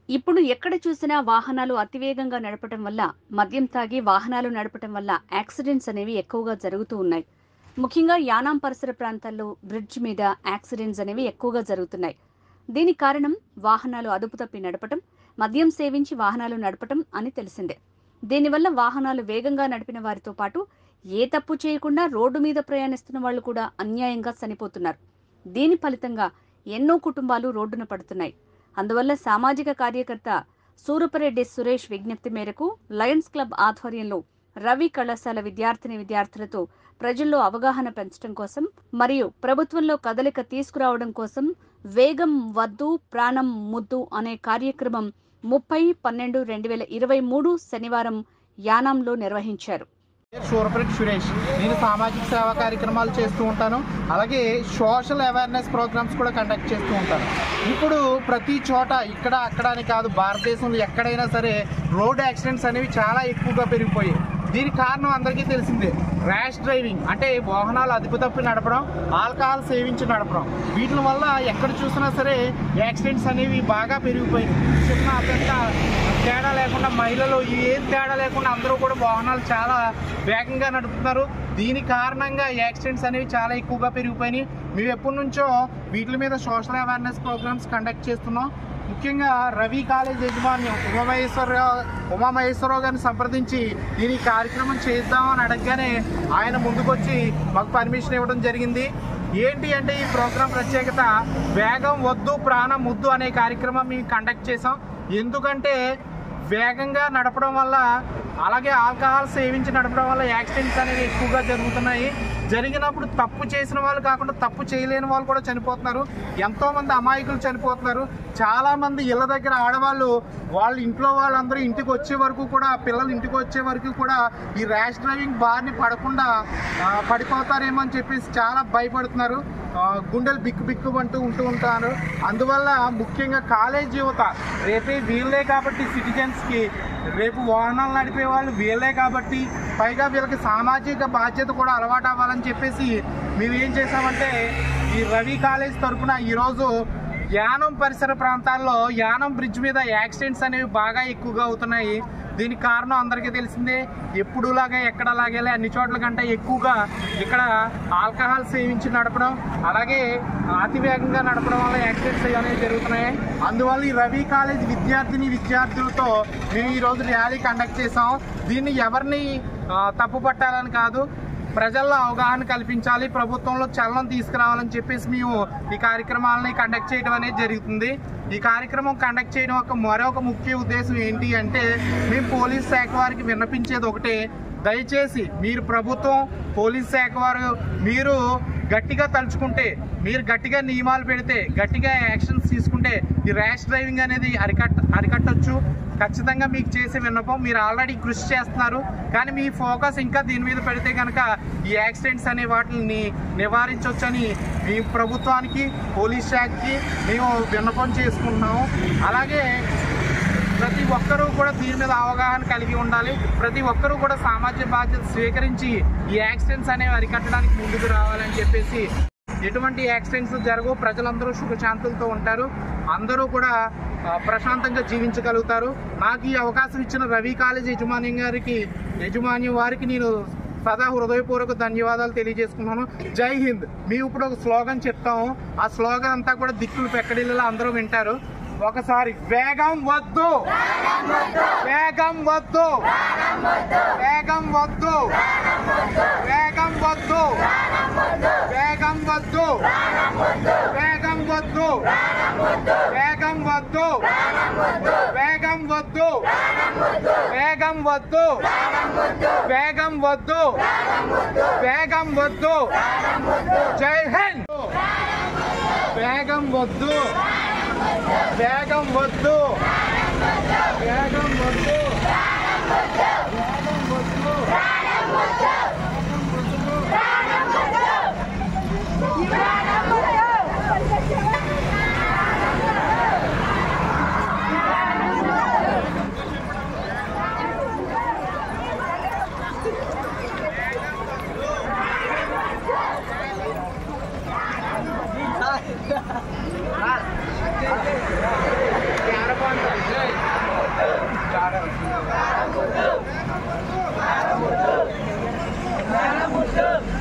ఇప్పుడు ఎక్కడ చూసినా వాహనాలు అతివేగంగా నడపటం వల్ల మద్యం తాగి వాహనాలు నడపటం వల్ల యాక్సిడెంట్స్ అనేవి ఎక్కువగా జరుగుతూ ఉన్నాయి ముఖ్యంగా యానాం పరిసర ప్రాంతాల్లో బ్రిడ్జ్ మీద యాక్సిడెంట్స్ అనేవి ఎక్కువగా జరుగుతున్నాయి దీనికి కారణం వాహనాలు అదుపు తప్పి నడపటం మద్యం సేవించి వాహనాలు నడపటం అని తెలిసిందే దీనివల్ల వాహనాలు వేగంగా నడిపిన వారితో పాటు ఏ తప్పు చేయకుండా రోడ్డు మీద ప్రయాణిస్తున్న వాళ్ళు కూడా అన్యాయంగా చనిపోతున్నారు దీని ఫలితంగా ఎన్నో కుటుంబాలు రోడ్డున పడుతున్నాయి అందువల్ల సామాజిక కార్యకర్త సూరపరెడ్డి సురేష్ విజ్ఞప్తి మేరకు లయన్స్ క్లబ్ ఆధ్వర్యంలో రవి కళాశాల విద్యార్థిని విద్యార్థులతో ప్రజల్లో అవగాహన పెంచడం కోసం మరియు ప్రభుత్వంలో కదలిక తీసుకురావడం కోసం వేగం వద్దు ప్రాణం ముద్దు అనే కార్యక్రమం ముప్పై పన్నెండు రెండు వేల ఇరవై మూడు శనివారం యానాంలో నిర్వహించారు షూరపరెడ్డి సురేష్ నేను సామాజిక సేవా కార్యక్రమాలు చేస్తూ ఉంటాను అలాగే సోషల్ అవేర్నెస్ ప్రోగ్రామ్స్ కూడా కండక్ట్ చేస్తూ ఉంటాను ఇప్పుడు ప్రతి చోట ఇక్కడ అక్కడ అని కాదు భారతదేశంలో ఎక్కడైనా సరే రోడ్ యాక్సిడెంట్స్ అనేవి చాలా ఎక్కువగా పెరిగిపోయాయి దీనికి కారణం అందరికీ తెలిసిందే ర్యాష్ డ్రైవింగ్ అంటే వాహనాలు అదుపు తప్పి నడపడం ఆల్కహాల్ సేవించి నడపడం వీటి వల్ల ఎక్కడ చూసినా సరే యాక్సిడెంట్స్ అనేవి బాగా పెరిగిపోయినాయి చిన్న పెద్ద తేడా లేకుండా మహిళలు ఏం తేడా లేకుండా అందరూ కూడా వాహనాలు చాలా వేగంగా నడుపుతున్నారు దీని కారణంగా యాక్సిడెంట్స్ అనేవి చాలా ఎక్కువగా పెరిగిపోయినాయి మేము ఎప్పటి నుంచో వీటి మీద సోషల్ అవేర్నెస్ ప్రోగ్రామ్స్ కండక్ట్ చేస్తున్నాం ముఖ్యంగా రవి కాలేజ్ యజమాన్యం ఉమామహేశ్వరరావు ఉమామహేశ్వరరావు గారిని సంప్రదించి దీని ఈ కార్యక్రమం చేద్దామని అడగగానే ఆయన ముందుకొచ్చి మాకు పర్మిషన్ ఇవ్వడం జరిగింది ఏంటి అంటే ఈ ప్రోగ్రాం ప్రత్యేకత వేగం వద్దు ప్రాణం ముద్దు అనే కార్యక్రమం మేము కండక్ట్ చేసాం ఎందుకంటే వేగంగా నడపడం వల్ల అలాగే ఆల్కహాల్ సేవించి నడపడం వల్ల యాక్సిడెంట్స్ అనేవి ఎక్కువగా జరుగుతున్నాయి జరిగినప్పుడు తప్పు చేసిన వాళ్ళు కాకుండా తప్పు చేయలేని వాళ్ళు కూడా చనిపోతున్నారు ఎంతో మంది అమాయకులు చనిపోతున్నారు చాలా మంది ఇళ్ళ దగ్గర ఆడవాళ్ళు వాళ్ళ ఇంట్లో వాళ్ళందరూ ఇంటికి వచ్చే వరకు కూడా పిల్లలు ఇంటికి వచ్చే వరకు కూడా ఈ ర్యాష్ డ్రైవింగ్ బారిని పడకుండా ఆ, పడిపోతారేమో అని చెప్పేసి చాలా భయపడుతున్నారు ఆ, గుండెలు బిక్కు బిక్కు అంటూ ఉంటూ ఉంటారు అందువల్ల ముఖ్యంగా కాలేజ్ యువత రేపే వీళ్ళే కాబట్టి సిటిజన్స్కి రేపు వాహనాలు నడిపే వాళ్ళు వీళ్ళే కాబట్టి పైగా వీళ్ళకి సామాజిక బాధ్యత కూడా అలవాటు అవ్వాలని చెప్పేసి మేము ఏం చేసామంటే ఈ రవి కాలేజ్ తరఫున ఈరోజు యానం పరిసర ప్రాంతాల్లో యానం బ్రిడ్జ్ మీద యాక్సిడెంట్స్ అనేవి బాగా ఎక్కువగా అవుతున్నాయి దీనికి కారణం అందరికీ తెలిసిందే ఎప్పుడులాగా ఎక్కడలాగే అన్ని చోట్ల కంటే ఎక్కువగా ఇక్కడ ఆల్కహాల్ సేవించి నడపడం అలాగే అతి వేగంగా నడపడం వల్ల యాక్సిడెంట్స్ అనేవి జరుగుతున్నాయి అందువల్ల ఈ రవి కాలేజ్ విద్యార్థిని విద్యార్థులతో మేము ఈరోజు ర్యాలీ కండక్ట్ చేసాం దీన్ని ఎవరిని ఆ, తప్పు పట్టాలని కాదు ప్రజల్లో అవగాహన కల్పించాలి ప్రభుత్వంలో చలనం తీసుకురావాలని చెప్పేసి మేము ఈ కార్యక్రమాలని కండక్ట్ చేయడం అనేది జరుగుతుంది ఈ కార్యక్రమం కండక్ట్ చేయడం ఒక మరొక ముఖ్య ఉద్దేశం ఏంటి అంటే మేము పోలీస్ శాఖ వారికి విన్నపించేది ఒకటే దయచేసి మీరు ప్రభుత్వం పోలీస్ శాఖ వారు మీరు గట్టిగా తలుచుకుంటే మీరు గట్టిగా నియమాలు పెడితే గట్టిగా యాక్షన్స్ తీసుకుంటే ఈ ర్యాష్ డ్రైవింగ్ అనేది అరికట్ట అరికట్టచ్చు ఖచ్చితంగా మీకు చేసే విన్నపం మీరు ఆల్రెడీ కృషి చేస్తున్నారు కానీ మీ ఫోకస్ ఇంకా దీని మీద పెడితే కనుక ఈ యాక్సిడెంట్స్ అనే వాటిని నివారించవచ్చని మీ ప్రభుత్వానికి పోలీస్ శాఖకి మేము విన్నపం చేసుకుంటున్నాము అలాగే ప్రతి ఒక్కరూ కూడా దీని మీద అవగాహన కలిగి ఉండాలి ప్రతి ఒక్కరూ కూడా సామాజిక బాధ్యత స్వీకరించి ఈ యాక్సిడెంట్స్ అనేవి అరికట్టడానికి ముందుకు రావాలని చెప్పేసి ఎటువంటి యాక్సిడెంట్స్ జరగవు ప్రజలందరూ సుఖశాంతులతో ఉంటారు అందరూ కూడా ఆ, ప్రశాంతంగా జీవించగలుగుతారు నాకు ఈ అవకాశం ఇచ్చిన రవి కాలేజ్ యజమాన్యం గారికి యజమాన్యం వారికి నేను సదా హృదయపూర్వక ధన్యవాదాలు తెలియజేసుకున్నాను జై హింద్ మేము ఇప్పుడు ఒక స్లోగన్ చెప్తాము ఆ స్లోగన్ అంతా కూడా దిక్కులు పెక్కడిల్లా అందరూ వింటారు ఒకసారి వేగం వద్దు వేగం వద్దు వేగం వద్దు వేగం వద్దు వేగం వద్దు వేగం వద్దు వేగం వద్దు వేగం వద్దు వేగం వద్దు వేగం వద్దు వేగం వద్దు జై హింద్ వేగం వద్దు వేగం వద్దు వేగం వద్దు వేగం వద్దు కెమెరా గుర్తు